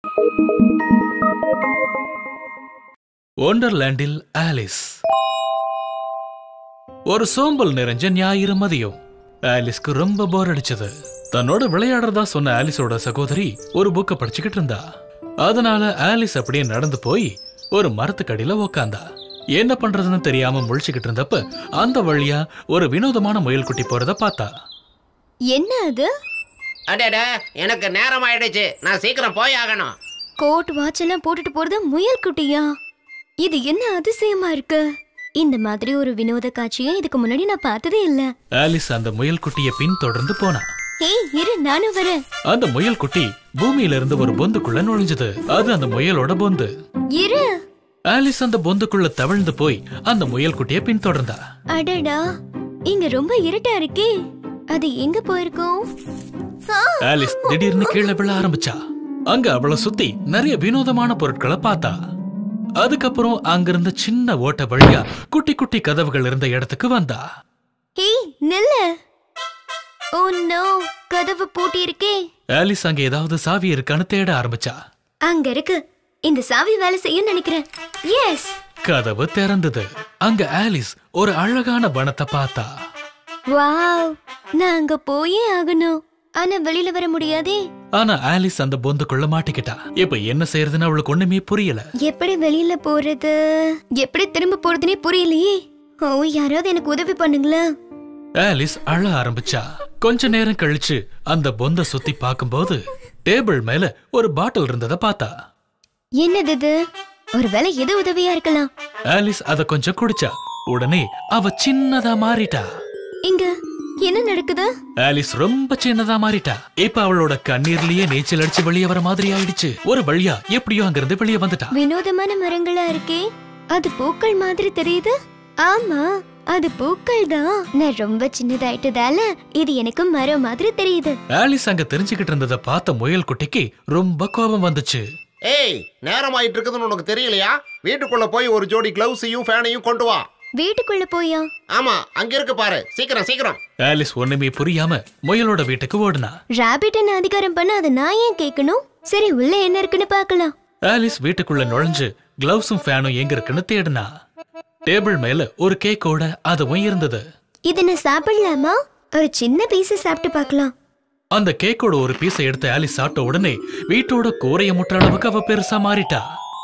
ஒண்டர்லாண்டில் Alice ஒரு சோம்பல் நிறைஞ்ச ஞாயிறு மதியம் ஆலிஸ்க்கு ரொம்ப போர் அடிச்சது தன்னோட விளையாடுறதா சொன்ன ஆலிஸோட சகோதரி ஒரு புக்கை படிச்சுக்கிட்டு இருந்தா அதனால ஆலிஸ் அப்படியே நடந்து போய் ஒரு மரத்துக்கடியில உக்காந்தா என்ன பண்றதுன்னு தெரியாம முழிச்சுக்கிட்டு இருந்தப்ப அந்த வழியா ஒரு வினோதமான முயல்குட்டி போறத பார்த்தா என்ன அது அடடே எனக்கு நேரம் ஆயிடுச்சு நான் சீக்கிரம் போய் ஆகணும் கோட் வாட்ச் எல்லாம் போட்டுட்டு போறது முயல் குட்டியா இது என்ன அதிசயமா இருக்கு இந்த மாதிரி ஒரு வினோத காட்சியை இதுக்கு முன்னாடி நான் பார்த்ததே இல்ல ஆலிஸ் அந்த முயல்குட்டியை பின் தொடர்ந்து போனா ஏய் இரு நானும் வரேன் அந்த முயல்குட்டி பூமியில இருந்து ஒரு பொந்துக்குள்ள நுழைஞ்சது அது அந்த முயலோட பொந்து இரு ஆலிஸ் அந்த பொந்துக்குள்ள தவிழ்ந்து போய் அந்த முயல்குட்டியை பின்தொடர்ந்தா அடடா இங்க ரொம்ப இருட்டா இருக்கே அது எங்க போயிருக்கோம் ஆ, ஆலிஸ் திடீர்னு கீழே விழ ஆரம்பிச்சா அங்க அவளை சுத்தி நிறைய வினோதமான பொருட்களை பார்த்தா அதுக்கப்புறம் அங்கிருந்த சின்ன ஓட்ட வழியா குட்டி குட்டி கதவுகள் இருந்த இடத்துக்கு வந்தா ஏய் நில்லு ஓ நோ கதவு பூட்டி இருக்கே ஆலிஸ் அங்க ஏதாவது சாவி இருக்கான்னு தேட ஆரம்பிச்சா அங்க இருக்கு இந்த சாவி வேலை செய்யும் நினைக்கிறேன் எஸ் கதவு திறந்தது அங்க ஆலிஸ் ஒரு அழகான வனத்தை பார்த்தா வாவ் நான் அங்க போயே ஆகணும் ஆனா வெளியில வர முடியாதே ஆனா ஆலிஸ் அந்த பொந்துக்குள்ள மாட்டிக்கிட்டா இப்ப என்ன செய்யறதுன்னு அவளுக்கு ஒண்ணுமே புரியல எப்படி வெளியில போறது எப்படி திரும்ப போறதுனே புரியலையே ஓ யாராவது எனக்கு உதவி பண்ணுங்களேன் ஆலிஸ் அழ ஆரம்பிச்சா கொஞ்ச நேரம் கழிச்சு அந்த பொந்த சுத்தி பார்க்கும்போது டேபிள் மேல ஒரு பாட்டில் இருந்தத பார்த்தா என்னது இது ஒருவேளை எது உதவியா இருக்கலாம் ஆலிஸ் அத கொஞ்சம் குடிச்சா உடனே அவ சின்னதா மாறிட்டா இங்க என்ன நடக்குது ஆலிஸ் ரொம்ப சின்னதா மாறிட்டா இப்ப அவளோட கண்ணீர்லயே நீச்சல் அடிச்சு வெளியே வர மாதிரி ஆயிடுச்சு ஒரு வழியா எப்படியோ அங்கிருந்து வெளியே வந்துட்டா வினோதமான மரங்களா இருக்கே அது பூக்கள் மாதிரி தெரியுது ஆமா அது பூக்கள் தான் நான் ரொம்ப சின்னதாயிட்டதால இது எனக்கு மரம் மாதிரி தெரியுது ஆலிஸ் அங்க தெரிஞ்சுக்கிட்டு இருந்தத பார்த்த முயல் குட்டிக்கு ரொம்ப கோபம் வந்துச்சு ஏய் நேரம் ஆயிட்டு இருக்குதுன்னு உனக்கு தெரியலையா வீட்டுக்குள்ள போய் ஒரு ஜோடி கிளவுஸையும் ஃபேனையும் கொண்டு வா வீட்டுக்குள்ள போயா ஆமா அங்க இருக்கு பாரு சீக்கிரம் சீக்கிரம் ஆலிஸ் ஒண்ணுமே புரியாம முயலோட வீட்டுக்கு ஓடுனா ராபிட் என்ன அதிகாரம் பண்ண அதை நான் ஏன் கேட்கணும் சரி உள்ள என்ன இருக்குன்னு பார்க்கலாம் ஆலிஸ் வீட்டுக்குள்ள நுழைஞ்சு கிளவுஸும் ஃபேனும் எங்க இருக்குன்னு தேடினா டேபிள் மேல ஒரு கேக்கோட அதுவும் இருந்தது இதை நான் சாப்பிடலாமா ஒரு சின்ன பீஸ் சாப்பிட்டு பார்க்கலாம் அந்த கேக்கோட ஒரு பீஸை எடுத்து ஆலிஸ் சாப்பிட்ட உடனே வீட்டோட கூரைய முட்டுற அளவுக்கு அவ பெருசா மாறிட்டா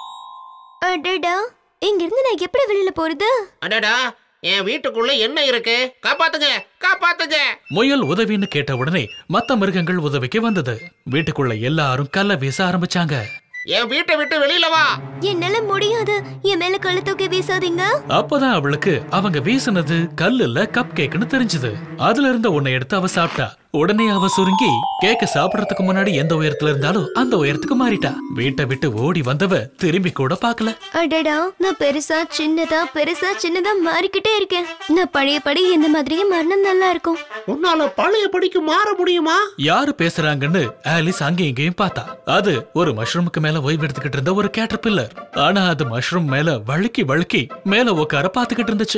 அடடா இங்க இருந்து நான் எப்படி வெளியில போறது அடடா என் வீட்டுக்குள்ள என்ன இருக்கு காப்பாத்துங்க காப்பாத்துங்க முயல் உதவின்னு கேட்ட உடனே மத்த மிருகங்கள் உதவிக்கு வந்தது வீட்டுக்குள்ள எல்லாரும் கல்ல வீச ஆரம்பிச்சாங்க என் வீட்டை விட்டு வெளியில வா என்னால முடியாது என் மேல கள்ள தூக்கி வீசாதீங்க அப்பதான் அவளுக்கு அவங்க வீசினது கல்லுல கப் கேக்குன்னு தெரிஞ்சது அதுல இருந்த ஒன்னை எடுத்து அவ சாப்பிட்டா உடனே அவ சுருங்கி கேக்க சாப்பிடறதுக்கு முன்னாடி எந்த உயரத்துல இருந்தாலும் அந்த உயரத்துக்கு மாறிட்டா வீட்டை விட்டு ஓடி வந்தவ திரும்பி கூட பார்க்கல அடடா நான் பெருசா சின்னதா பெருசா சின்னதா மாறிக்கிட்டே இருக்கேன் நான் பழையபடி இந்த மாதிரியே மரணம் நல்லா இருக்கும் உன்னால பழைய படிக்கு மாற முடியுமா யாரு பேசுறாங்கன்னு ஆலிஸ் அங்கேயும் இங்கேயும் பார்த்தா அது ஒரு மஷ்ரூமுக்கு மேல ஓய்வு எடுத்துக்கிட்டு இருந்த ஒரு கேட்டர்பில்லர் ஆனா அது மஷ்ரூம் மேல வழுக்கி வழுக்கி மேல உட்கார பாத்துக்கிட்டு இருந்துச்சு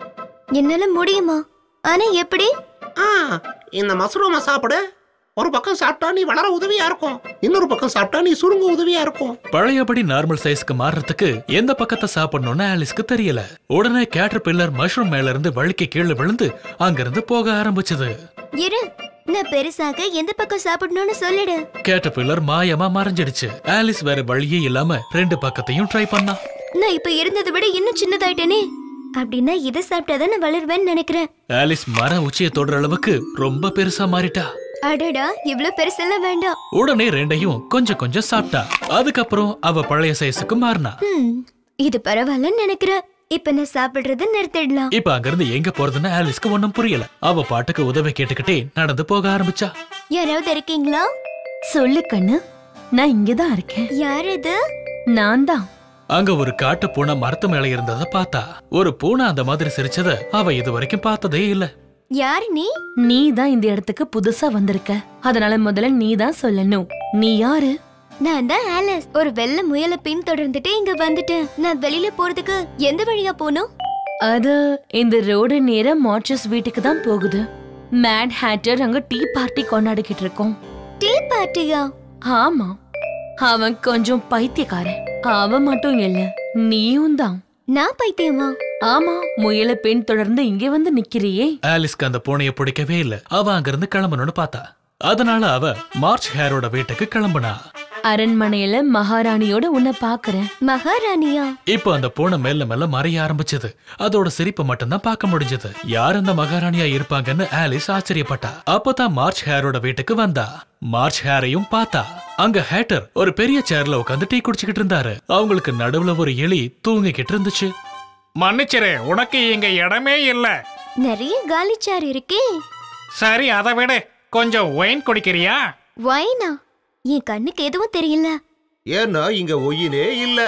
என்னால முடியுமா ஆனா எப்படி ஆ இந்த மஷ்ரூமை சாப்பிடு ஒரு பக்கம் சாப்பிட்டா நீ வளர உதவியா இருக்கும் இன்னொரு பக்கம் சாப்பிட்டா நீ சுருங்க உதவியா இருக்கும் பழையபடி நார்மல் சைஸ்க்கு மாறுறதுக்கு எந்த பக்கத்தை சாப்பிடணும்னு ஆலிஸ்க்கு தெரியல உடனே கேட்டர்பில்லர் மஷ்ரூம் மேல இருந்து வழுக்கி கீழே விழுந்து அங்கிருந்து போக ஆரம்பிச்சது இரு நான் பெருசாக எந்த பக்கம் சாப்பிடணும்னு சொல்லிடு கேட்டர்பில்லர் மாயமா மறைஞ்சிடுச்சு ஆலிஸ் வேற வழியே இல்லாம ரெண்டு பக்கத்தையும் ட்ரை பண்ணா நான் இப்ப இருந்ததை விட இன்னும் சின்னதாயிட்டேனே அப்படின்னா இதை சாப்பிட்டாதான் நான் வளருவேன்னு நினைக்கிறேன் ஆலிஸ் மர உச்சியை தொடுற அளவுக்கு ரொம்ப பெருசா மாறிட்டா அடடா இவ்ளோ பெருசெல்லாம் வேண்டாம் உடனே ரெண்டையும் கொஞ்சம் கொஞ்சம் சாப்பிட்டா அதுக்கப்புறம் அவ பழைய சைஸுக்கு மாறினா ஹம், இது பரவாயில்லன்னு நினைக்கிறேன் இப்ப நான் சாப்பிடுறத நிறுத்திடலாம் இப்ப அங்கிருந்து எங்க போறதுன்னு ஆலிஸ்க்கு ஒண்ணும் புரியல அவ பாட்டுக்கு உதவி கேட்டுக்கிட்டே நடந்து போக ஆரம்பிச்சா யாராவது இருக்கீங்களா சொல்லு கண்ணு நான் இங்கதான் இருக்கேன் யார் இது நான் தான் அங்க ஒரு காட்டு பூனை மரத்து மேல இருந்தத பார்த்தா ஒரு பூனை அந்த மாதிரி சிரிச்சத அவ இது வரைக்கும் பார்த்ததே இல்ல யார் நீ நீ தான் இந்த இடத்துக்கு புதுசா வந்திருக்க அதனால முதல்ல நீ தான் சொல்லணும் நீ யாரு நான் தான் ஆலிஸ் ஒரு வெள்ளை முயலை பின் தொடர்ந்துட்டு இங்க வந்துட்டேன் நான் வெளியில போறதுக்கு எந்த வழியா போகணும் அது இந்த ரோடு நேரா மார்ச்சஸ் வீட்டுக்கு தான் போகுது மேட் ஹேட்டர் அங்க டீ பார்ட்டி கொண்டாடிக்கிட்டு இருக்கோம் டீ பார்ட்டியா ஆமா அவன் கொஞ்சம் பைத்தியக்காரன் அவன் மட்டும் இல்ல நீயும் தான் நான் பைத்தியமா ஆமா முயலை பின் தொடர்ந்து இங்க வந்து நிக்கிறியே ஆலிஸ்க்கு அந்த பூனைய பிடிக்கவே இல்ல அவ அங்கிருந்து கிளம்பணும்னு பார்த்தா அதனால அவ மார்ச் ஹேரோட வீட்டுக்கு கிளம்புனா அரண்மனையில மகாராணியோட உன்னை பாக்குறேன் மகாராணியா இப்போ அந்த பூனை மெல்ல மெல்ல மறைய ஆரம்பிச்சது அதோட சிரிப்பை மட்டும்தான் பார்க்க முடிஞ்சது யார் அந்த மகாராணியா இருப்பாங்கன்னு ஆலிஸ் ஆச்சரியப்பட்டா அப்பதான் மார்ச் ஹேரோட வீட்டுக்கு வந்தா மார்ச் ஹேரையும் பார்த்தா அங்க ஹேட்டர் ஒரு பெரிய சேர்ல உட்காந்து டீ குடிச்சுக்கிட்டு இருந்தாரு அவங்களுக்கு நடுவுல ஒரு எலி தூங்கிக்கிட்டு இருந்துச்சு மன்னிச்சிரு உனக்கு இங்க இடமே இல்ல நிறைய காலிச்சார் இருக்கே சரி அதை விடு கொஞ்சம் ஒயின் குடிக்கிறியா வைனா என் கண்ணுக்கு எதுவும் தெரியல ஏன்னா இங்க ஒயினே இல்ல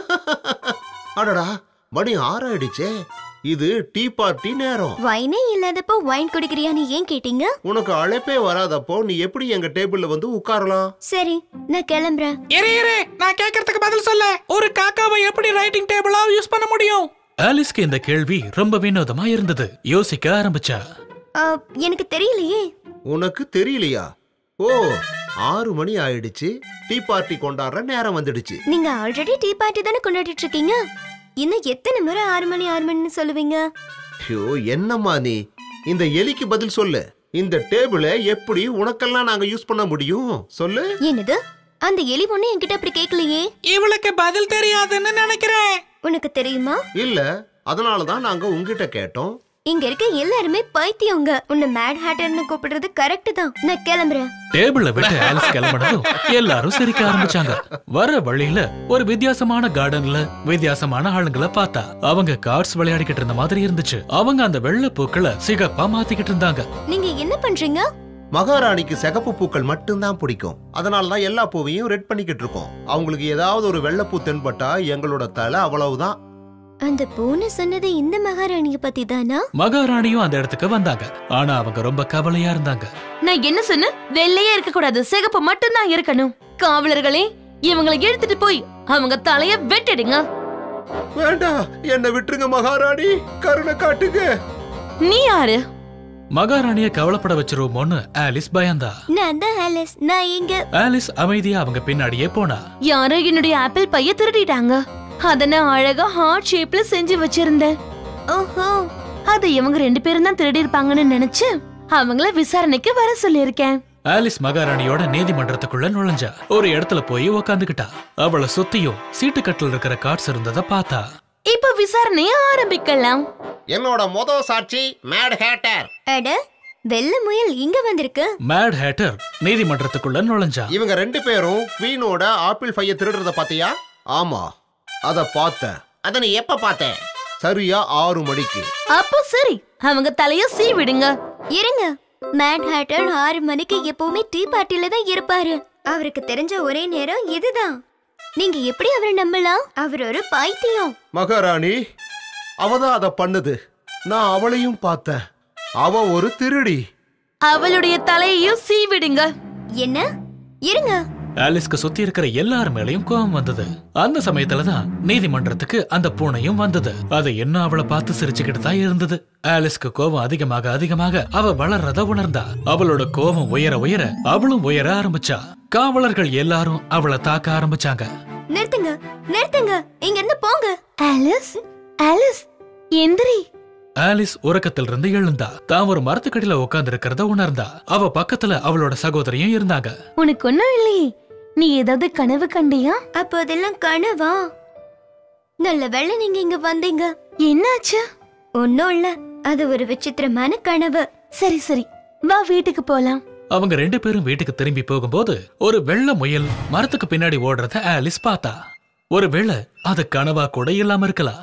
அடடா மணி ஆறாயிடுச்சே இது டீ பார்ட்டி நேரம் வைனே இல்லாதப்போ வைன் குடிக்கிறியான்னு ஏன் கேட்டீங்க உனக்கு அழைப்பே வராதப்போ நீ எப்படி எங்க டேபிள்ல வந்து உட்காரலாம் சரி நான் கிளம்புறேன் இரு இரு நான் கேக்குறதுக்கு பதில் சொல்ல ஒரு காக்காவை எப்படி ரைட்டிங் டேபிளா யூஸ் பண்ண முடியும் ஆலிஸ்க்கு இந்த கேள்வி ரொம்ப வினோதமா இருந்தது யோசிக்க ஆரம்பிச்சா ஆ, எனக்கு தெரியலையே உனக்கு தெரியலையா ஓ ஆறு மணி ஆயிடுச்சு டீ பார்ட்டி கொண்டாடுற நேரம் வந்துடுச்சு நீங்க ஆல்ரெடி டீ பார்ட்டி தானே கொண்டாடிட்டு இருக்கீங்க இன்னும் எத்தனை முறை ஆறு மணி ஆறு மணின்னு சொல்லுவீங்க ஐயோ என்னம்மா நீ இந்த எலிக்கு பதில் சொல்லு இந்த டேபிளை எப்படி உனக்கெல்லாம் நாங்க யூஸ் பண்ண முடியும் சொல்லு என்னது அந்த எலி பொண்ணு என்கிட்ட அப்படி கேட்கலையே இவளுக்கு பதில் தெரியாதுன்னு நினைக்கிறேன் உனக்கு தெரியுமா இல்ல அதனால தான் நாங்க உங்ககிட்ட கேட்டோம் இங்க இருக்க எல்லாருமே பைத்தியங்க உன்னை மேட் ஹேட்டர்னு கூப்பிடுறது கரெக்ட் தான் நான் கிளம்புறேன் டேபிள விட்டு ஆலிஸ் கிளம்பினதும் எல்லாரும் சிரிக்க ஆரம்பிச்சாங்க வர வழியில ஒரு வித்தியாசமான கார்டன்ல வித்தியாசமான ஆளுங்களை பார்த்தா அவங்க கார்ட்ஸ் விளையாடிக்கிட்டு இருந்த மாதிரி இருந்துச்சு அவங்க அந்த வெள்ளை பூக்களை சிகப்பா மாத்திக்கிட்டு இருந்தாங்க நீங்க என்ன பண்றீங்க மகாராணிக்கு சிகப்பு பூக்கள் மட்டும்தான் பிடிக்கும் அதனால தான் எல்லா பூவையும் ரெட் பண்ணிக்கிட்டு இருக்கோம் அவங்களுக்கு ஏதாவது ஒரு வெள்ளைப்பூ தென்பட்டா எங்களோட தலை அவ்வளவுதான் அந்த பூனை சொன்னது இந்த மகாராணிய பத்தி தானா மகாராணியும் அந்த இடத்துக்கு வந்தாங்க ஆனா அவங்க ரொம்ப கவலையா இருந்தாங்க நான் என்ன சொன்னேன் வெள்ளையே இருக்க கூடாது சிகப்பு மட்டும்தான் இருக்கணும் காவலர்களே இவங்களை எடுத்துட்டு போய் அவங்க தலைய வெட்டிடுங்க வேண்டாம் என்னை விட்டுருங்க மகாராணி கருணை காட்டுங்க நீ யாரு மகாராணிய கவலைப்பட வச்சிருவோமோன்னு ஆலிஸ் பயந்தா நான் தான் ஆலிஸ் நான் இங்க ஆலிஸ் அமைதியா அவங்க பின்னாடியே போனா யாரோ என்னுடைய ஆப்பிள் பைய திருடிட்டாங்க அத நான் அழகா ஹார்ட் ஷேப்ல செஞ்சு வச்சிருந்தேன் ஓஹோ அது இவங்க ரெண்டு பேரும் தான் திருடி இருப்பாங்கன்னு நினைச்சு அவங்கள விசாரணைக்கு வர சொல்லியிருக்கேன் ஆலிஸ் மகாராணியோட நீதிமன்றத்துக்குள்ள நுழைஞ்சா ஒரு இடத்துல போய் உக்காந்துக்கிட்டா அவளை சுத்தியும் சீட்டுக்கட்டில் இருக்கிற கார்ட்ஸ் இருந்ததை பார்த்தா இப்ப விசாரணைய ஆரம்பிக்கலாம் என்னோட மொத சாட்சி மேட் ஹேட்டர் அட வெள்ள முயல் இங்க வந்திருக்கு மேட் ஹேட்டர் நீதிமன்றத்துக்குள்ள நுழைஞ்சா இவங்க ரெண்டு பேரும் குவீனோட ஆப்பிள் ஃபைய திருடுறத பாத்தியா ஆமா அத பார்த்தேன் அத நீ எப்ப பார்த்த சரியா ஆறு மணிக்கு அப்போ சரி அவங்க தலைய சீவிடுங்க இருங்க மேட் ஹேட்டர் ஆறு மணிக்கு எப்பவுமே டீ பார்ட்டில தான் இருப்பாரு அவருக்கு தெரிஞ்ச ஒரே நேரம் இதுதான் நீங்க எப்படி அவரை நம்பலாம் அவர் ஒரு பைத்தியம் மகாராணி அவதான் அத பண்ணுது நான் அவளையும் பார்த்தேன் அவ ஒரு திருடி அவளுடைய தலையையும் சீவிடுங்க என்ன இருங்க ஆலிஸ்க்கு சுத்தி இருக்கிற எல்லார் மேலயும் கோபம் வந்தது அந்த சமயத்துல தான் நீதிமன்றத்துக்கு அந்த பூனையும் வந்தது அது என்ன அவளை பார்த்து சிரிச்சுக்கிட்டு தான் இருந்தது ஆலிஸ்க்கு கோபம் அதிகமாக அதிகமாக அவ வளர்றத உணர்ந்தா அவளோட கோபம் உயர உயர அவளும் உயர ஆரம்பிச்சா காவலர்கள் எல்லாரும் அவளை தாக்க ஆரம்பிச்சாங்க நிறுத்துங்க நிறுத்துங்க இங்க இருந்து போங்க ஆலிஸ் ஆலிஸ் எந்திரி ஆலிஸ் உறக்கத்திலிருந்து எழுந்தா தான் ஒரு மரத்துக்கடியில உட்கார்ந்து இருக்கிறத உணர்ந்தா அவ பக்கத்துல அவளோட சகோதரியும் இருந்தாங்க உனக்கு ஒண்ணும் இல்லையே நீ ஏதாவது கனவு கண்டியா அப்போ அதெல்லாம் கனவா நல்ல வேளை நீங்க இங்க வந்தீங்க என்னாச்சு ஒன்னும் இல்ல அது ஒரு விசித்திரமான கனவு சரி சரி வா வீட்டுக்கு போலாம் அவங்க ரெண்டு பேரும் வீட்டுக்கு திரும்பி போகும்போது ஒரு வெள்ளை முயல் மரத்துக்கு பின்னாடி ஓடுறத ஆலிஸ் பார்த்தா ஒருவேளை அது கனவா கூட இல்லாம இருக்கலாம்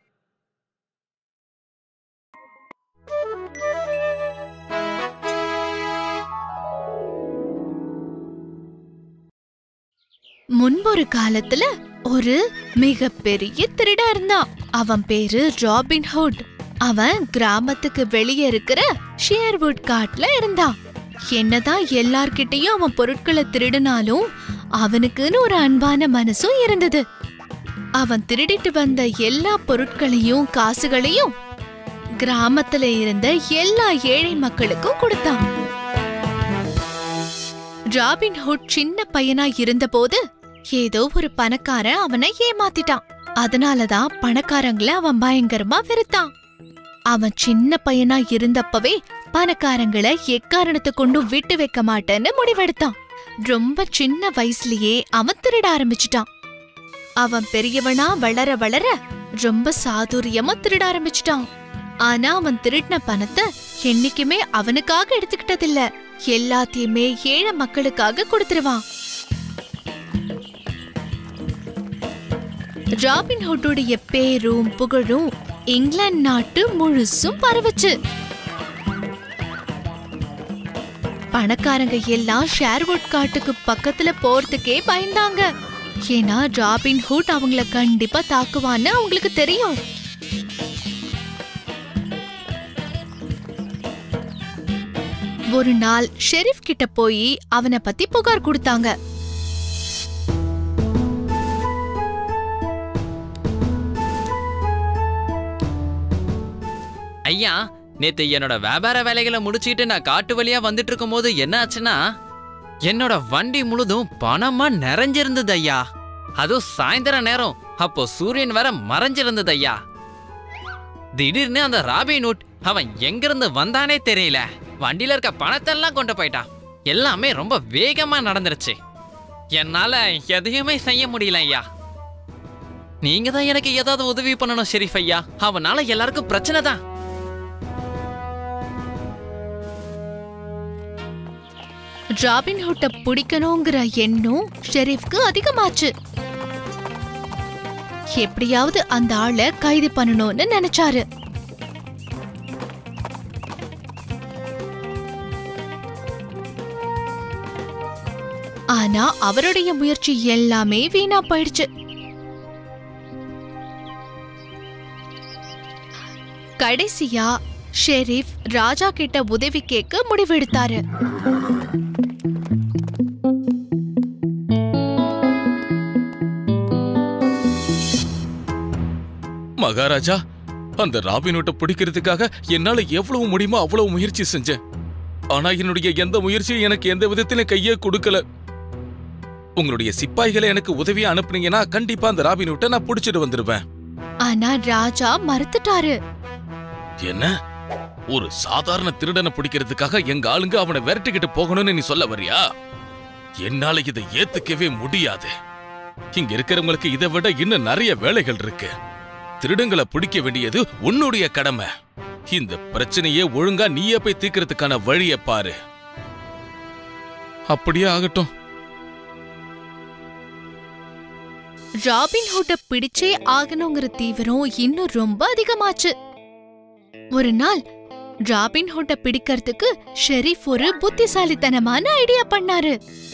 முன்பொரு காலத்துல ஒரு மிகப்பெரிய திருடா இருந்தான் அவன் பேரு ராபின் ஹுட் அவன் கிராமத்துக்கு வெளியே இருக்கிற ஷியர்வுட் காட்டுல இருந்தான் என்னதான் எல்லார்கிட்டயும் அவன் பொருட்களை திருடினாலும் அவனுக்குன்னு ஒரு அன்பான மனசும் இருந்தது அவன் திருடிட்டு வந்த எல்லா பொருட்களையும் காசுகளையும் கிராமத்துல இருந்த எல்லா ஏழை மக்களுக்கும் கொடுத்தான் ராபின் ஹுட் சின்ன பையனா இருந்தபோது ஏதோ ஒரு பணக்காரன் அவனை ஏமாத்திட்டான் அதனாலதான் பணக்காரங்கள அவன் பயங்கரமா வெறுத்தான் அவன் சின்ன பையனா இருந்தப்பவே பணக்காரங்களை எக்காரணத்தை கொண்டும் விட்டு வைக்க மாட்டேன்னு முடிவெடுத்தான் ரொம்ப சின்ன வயசுலயே அவன் திருட ஆரம்பிச்சிட்டான் அவன் பெரியவனா வளர வளர ரொம்ப சாதுரியமா திருட ஆரம்பிச்சிட்டான் ஆனா அவன் திருடின பணத்தை என்னைக்குமே அவனுக்காக எடுத்துக்கிட்டதில்ல எல்லாத்தையுமே ஏழை மக்களுக்காக கொடுத்துருவான் ராபின்ஹுட்டுடைய பேரும் புகழும் இங்கிலாந்து நாட்டு முழுசும் பரவுச்சு பணக்காரங்க எல்லாம் ஷேர்வுட் காட்டுக்கு பக்கத்துல போறதுக்கே பயந்தாங்க ஏன்னா ராபின் ஹுட் அவங்கள கண்டிப்பா தாக்குவான்னு அவங்களுக்கு தெரியும் ஒரு நாள் ஷெரீஃப் கிட்ட போய் அவனை பத்தி புகார் கொடுத்தாங்க ஐயா நேத்து என்னோட வியாபார வேலைகளை முடிச்சுக்கிட்டு நான் காட்டு வழியா வந்துட்டு இருக்கும்போது என்ன ஆச்சுன்னா என்னோட வண்டி முழுதும் பணமா நிறைஞ்சிருந்தது ஐயா அதுவும் சாயந்தர நேரம் அப்போ சூரியன் வேற மறைஞ்சிருந்தது ஐயா திடீர்னு அந்த ராபின்வுட் அவன் எங்கிருந்து வந்தானே தெரியல வண்டியில இருக்க பணத்தெல்லாம் கொண்டு போயிட்டான் எல்லாமே ரொம்ப வேகமா நடந்துருச்சு என்னால எதையுமே செய்ய முடியல ஐயா நீங்க தான் எனக்கு ஏதாவது உதவி பண்ணணும் ஷெரீஃப் ஐயா அவனால எல்லாருக்கும் பிரச்சனை தான் ராபின் ஹுட்ட பிடிக்கணுங்கிற எண்ணம் ஷெரீஃப்க்கு அதிகமாச்சு எப்படியாவது அந்த ஆளை கைது பண்ணணும்னு நினைச்சாரு ஆனா அவருடைய முயற்சி எல்லாமே வீணா போயிடுச்சு கடைசியா ஷெரீஃப் ராஜா கிட்ட உதவி கேட்க முடிவெடுத்தாரு மகாராஜா அந்த ராபினோட்டை பிடிக்கிறதுக்காக என்னால எவ்வளவு முடியுமோ அவ்வளவு முயற்சி செஞ்சேன் ஆனா என்னுடைய எந்த முயற்சியும் எனக்கு எந்த விதத்திலும் கையே கொடுக்கல உங்களுடைய சிப்பாய்களை எனக்கு உதவியா அனுப்புனீங்கன்னா கண்டிப்பா அந்த ராபினோட்டை நான் பிடிச்சிட்டு வந்துடுவேன் ஆனா ராஜா மறுத்துட்டாரு என்ன ஒரு சாதாரண திருடனை பிடிக்கிறதுக்காக எங்க ஆளுங்க அவனை விரட்டிக்கிட்டு போகணும்னு நீ சொல்ல வரியா என்னால இதை ஏத்துக்கவே முடியாது இங்க இருக்கிறவங்களுக்கு இதை விட இன்னும் நிறைய வேலைகள் இருக்கு திருடங்களை பிடிக்க வேண்டியது உன்னுடைய கடமை இந்த பிரச்சனையே ஒழுங்கா நீயே போய் தீர்க்கறதுக்கான வழியை பாரு அப்படியே ஆகட்டும் ராபின் ஹுட்ட பிடிச்சே ஆகணுங்கிற தீவிரம் இன்னும் ரொம்ப அதிகமாச்சு ஒரு நாள் ராபின் ஹுட்ட பிடிக்கிறதுக்கு ஷெரீஃப் ஒரு புத்திசாலித்தனமான ஐடியா பண்ணாரு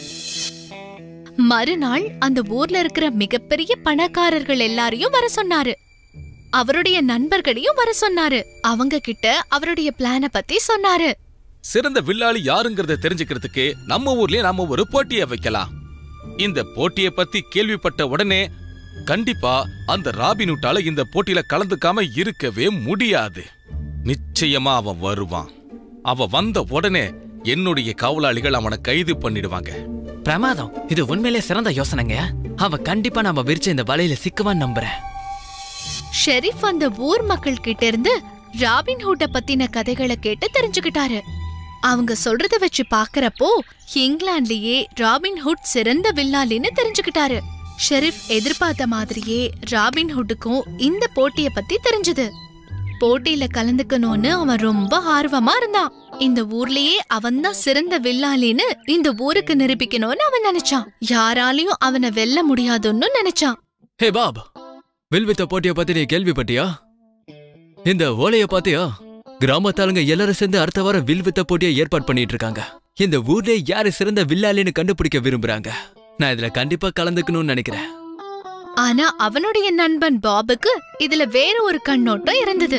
மறுநாள் அந்த ஊர்ல இருக்கிற மிகப்பெரிய பணக்காரர்கள் எல்லாரையும் வர சொன்னாரு அவருடைய நண்பர்களையும் வர சொன்னாரு அவங்க கிட்ட அவருடைய பிளான பத்தி சொன்னாரு சிறந்த வில்லாளி யாருங்கறத தெரிஞ்சுக்கிறதுக்கு நம்ம ஊர்லயே நாம ஒரு போட்டியை வைக்கலாம் இந்த போட்டியை பத்தி கேள்விப்பட்ட உடனே கண்டிப்பா அந்த ராபினுட்டால இந்த போட்டியில கலந்துக்காம இருக்கவே முடியாது நிச்சயமா அவன் வருவான் அவன் வந்த உடனே என்னுடைய காவலாளிகள் அவனை கைது பண்ணிடுவாங்க பிரமாதம் இது உண்மையிலே சிறந்த யோசனைங்க அவன் கண்டிப்பா நம்ம விரிச்ச இந்த வலையில சிக்குவான்னு நம்புறேன் ஷெரீஃப் அந்த ஊர் மக்கள் கிட்ட இருந்து ராபின் ஹூட்ட பத்தின கதைகளை கேட்டு தெரிஞ்சுக்கிட்டாரு அவங்க சொல்றத வச்சு பாக்குறப்போ இங்கிலாந்துலயே ராபின் ஹுட் சிறந்த வில்லாளின்னு தெரிஞ்சுக்கிட்டாரு ஷெரீஃப் எதிர்பார்த்த மாதிரியே ராபின் ஹுட்டுக்கும் இந்த போட்டிய பத்தி தெரிஞ்சது போட்டியில கலந்துக்கணும்னு அவன் ரொம்ப ஆர்வமா இருந்தான் இந்த ஊர்லயே அவன்தான் சிறந்த வில்லாளின்னு இந்த ஊருக்கு நிரூபிக்கணும்னு அவன் நினைச்சான் யாராலையும் அவனை வெல்ல முடியாதுன்னு நினைச்சான் ஹே பாப் வில்வித்த போட்டிய பத்தி நீ கேள்விப்பட்டியா இந்த ஓலைய பாத்தியா கிராமத்தாளுங்க எல்லாரும் சேர்ந்து அடுத்த வாரம் வில்வித்த போட்டியை ஏற்பாடு பண்ணிட்டு இருக்காங்க இந்த ஊர்லயே யாரு சிறந்த வில்லாளின்னு கண்டுபிடிக்க விரும்புறாங்க நான் இதுல கண்டிப்பா கலந்துக்கணும்னு நினைக்கிறேன் ஆனா அவனுடைய நண்பன் பாபுக்கு இதுல வேற ஒரு கண்ணோட்டம் இருந்தது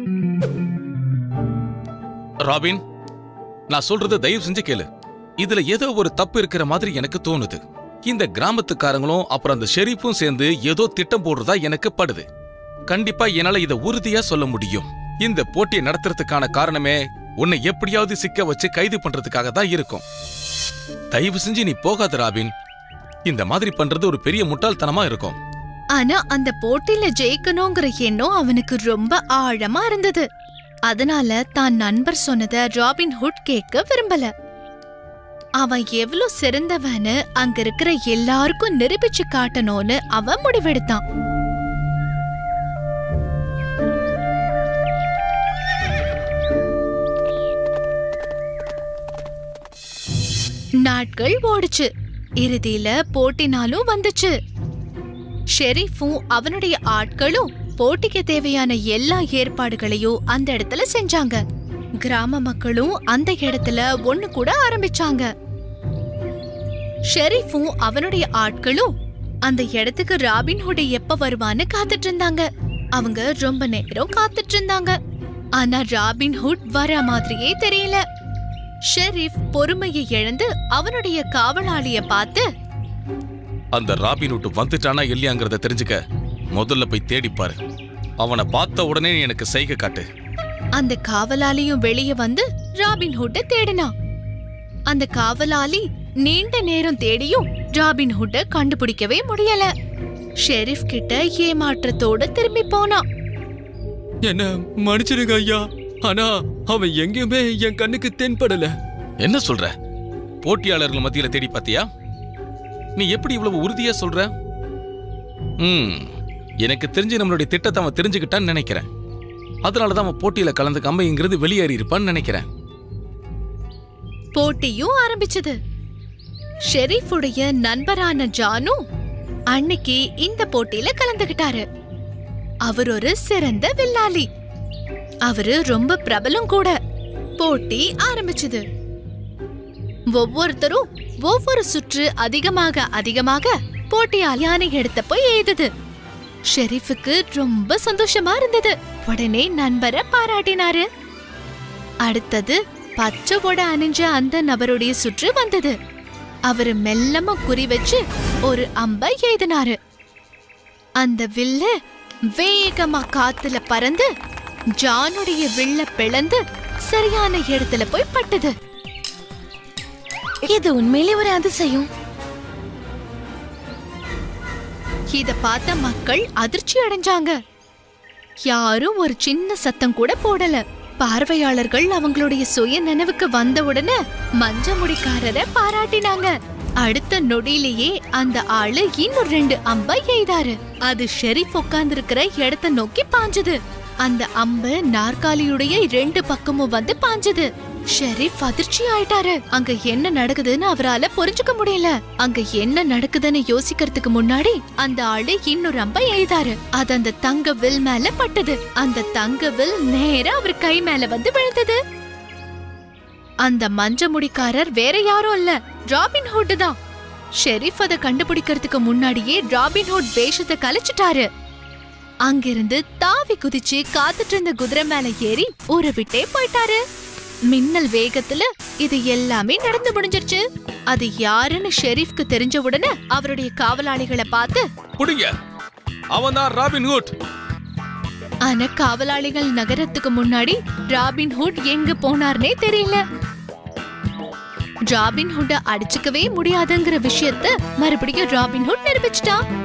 ராபின் நான் சொல்றத தயவு செஞ்சு கேளு இதுல ஏதோ ஒரு தப்பு இருக்கிற மாதிரி எனக்கு தோணுது இந்த கிராமத்துக்காரங்களும் அப்புறம் அந்த ஷெரீஃபும் சேர்ந்து ஏதோ திட்டம் போடுறதா எனக்கு படுது கண்டிப்பா என்னால இத உறுதியா சொல்ல முடியும் இந்த போட்டியை நடத்துறதுக்கான காரணமே உன்னை எப்படியாவது சிக்க வச்சு கைது பண்றதுக்காக தான் இருக்கும் தயவு செஞ்சு நீ போகாத ராபின் இந்த மாதிரி பண்றது ஒரு பெரிய முட்டாள்தனமா இருக்கும் ஆனா அந்த போட்டியில ஜெயிக்கணுங்கிற எண்ணம் அவனுக்கு ரொம்ப ஆழமா இருந்தது அதனால தான் நண்பர் சொன்னத ராபின் ஹுட் கேட்க விரும்பல அவன் எவ்ளோ சிறந்தவன்னு அங்க இருக்கிற எல்லாருக்கும் நிரூபிச்சு காட்டணும்னு அவன் முடிவெடுத்தான் நாட்கள் ஓடுச்சு இறுதியில போட்டி நாளும் வந்துச்சு ஷெரீஃபும் அவனுடைய ஆட்களும் போட்டிக்கு தேவையான எல்லா ஏற்பாடுகளையும் அந்த இடத்துல செஞ்சாங்க கிராம மக்களும் அந்த இடத்துல ஒண்ணு கூட ஆரம்பிச்சாங்க ஷெரீஃபும் அவனுடைய ஆட்களும் அந்த இடத்துக்கு ராபின்ஹுட் எப்ப வருவான்னு காத்துட்டு இருந்தாங்க அவங்க ரொம்ப நேரம் காத்துட்டு இருந்தாங்க ஆனா ராபின்ஹுட் வர மாதிரியே தெரியல ஷெரீஃப் பொறுமையை இழந்து அவனுடைய காவலாளிய பார்த்து அந்த ராபின்ஹுட் வந்துட்டானா இல்லையாங்கிறத தெரிஞ்சுக்க முதல்ல போய் தேடிப்பாரு அவனை பார்த்த உடனே நீ எனக்கு செய்கை காட்டு அந்த காவலாளியும் வெளியே வந்து ராபின்ஹுட்டை தேடினான் அந்த காவலாளி நீண்ட நேரம் தேடியும் ராபின்ஹுட்டை கண்டுபிடிக்கவே முடியல ஷெரீஃப் கிட்ட ஏமாற்றத்தோட திரும்பி போனான் என்ன மன்னிச்சிடுங்க ஐயா ஆனா அவன் எங்கேயுமே என் கண்ணுக்கு தென்படல என்ன சொல்ற போட்டியாளர்கள் மத்தியில தேடி பாத்தியா நீ எப்படி இவ்வளவு உறுதியா சொல்ற ம் எனக்கு தெரிஞ்சு நம்மளுடைய திட்டத்தை அவன் தெரிஞ்சுக்கிட்டான்னு நினைக்கிறேன் அதனாலதான் அவன் போட்டியில கலந்துக்காம இங்கிருந்து வெளியேறி இருப்பான்னு நினைக்கிறேன் போட்டியும் ஆரம்பிச்சது ஷெரீஃபுடைய நண்பரான ஜானு அன்னைக்கு இந்த போட்டியில கலந்துகிட்டாரு அவர் ஒரு சிறந்த வில்லாளி அவரு ரொம்ப பிரபலம் கூட போட்டி ஆரம்பிச்சது ஒவ்வொருத்தரும் ஒவ்வொரு சுற்று அதிகமாக அதிகமாக போட்டியால் யானை எடுத்த போய் எய்தது ஷெரீஃபுக்கு ரொம்ப சந்தோஷமா இருந்தது உடனே நண்பரை பாராட்டினாரு அடுத்தது பச்சை கொடை அணிஞ்ச அந்த நபருடைய சுற்று வந்தது அவரு மெல்லமா குறி வச்சு ஒரு அம்ப எய்தினாரு அந்த வில்ல வேகமா காத்துல பறந்து ஜானுடைய வில்ல பிளந்து சரியான இடத்துல போய் பட்டது இது உண்மையிலே ஒரு அதிசயம் இத பார்த்த மக்கள் அதிர்ச்சி அடைஞ்சாங்க யாரும் ஒரு சின்ன சத்தம் கூட போடல பார்வையாளர்கள் அவங்களுடைய சுய நினைவுக்கு வந்த உடனே மஞ்ச முடிக்காரரை பாராட்டினாங்க அடுத்த நொடியிலேயே அந்த ஆளு இன்னும் ரெண்டு அம்ப எய்தாரு அது ஷெரீஃப் உட்கார்ந்திருக்கிற இடத்த நோக்கி பாஞ்சது அந்த அம்பு நாற்காலியுடைய ரெண்டு பக்கமும் வந்து பாஞ்சது ஷெரீஃப் அதிர்ச்சி ஆயிட்டாரு அங்க என்ன நடக்குதுன்னு அவரால புரிஞ்சுக்க முடியல அங்க என்ன நடக்குதுன்னு யோசிக்கிறதுக்கு முன்னாடி அந்த ஆளு இன்னொரு அம்ப எய்தாரு அது அந்த தங்க வில் மேல பட்டது அந்த தங்க வில் நேரா அவர் கை மேல வந்து விழுந்தது அந்த மஞ்ச முடிக்காரர் வேற யாரும் இல்ல ராபின் ஹுட் தான் ஷெரீஃப் அதை கண்டுபிடிக்கிறதுக்கு முன்னாடியே ராபின் ஹுட் வேஷத்தை கலைச்சிட்டாரு அங்கிருந்து தாவி குதிச்சு காத்துட்டு இருந்த குதிரை மேல ஏறி ஊரை விட்டே போயிட்டாரு மின்னல் வேகத்துல இது எல்லாமே நடந்து முடிஞ்சிருச்சு அது யாருன்னு ஷெரீஃப்க்கு தெரிஞ்ச உடனே அவருடைய காவலாளிகளை பார்த்து புடிங்க அவன் தான் ராபின் ஹுட் ஆனா காவலாளிகள் நகரத்துக்கு முன்னாடி ராபின் ஹுட் எங்க போனார்னே தெரியல ராபின் ஹுட்ட அடிச்சுக்கவே முடியாதுங்கிற விஷயத்த மறுபடியும் ராபின் ஹுட் நிரூபிச்சிட்டான்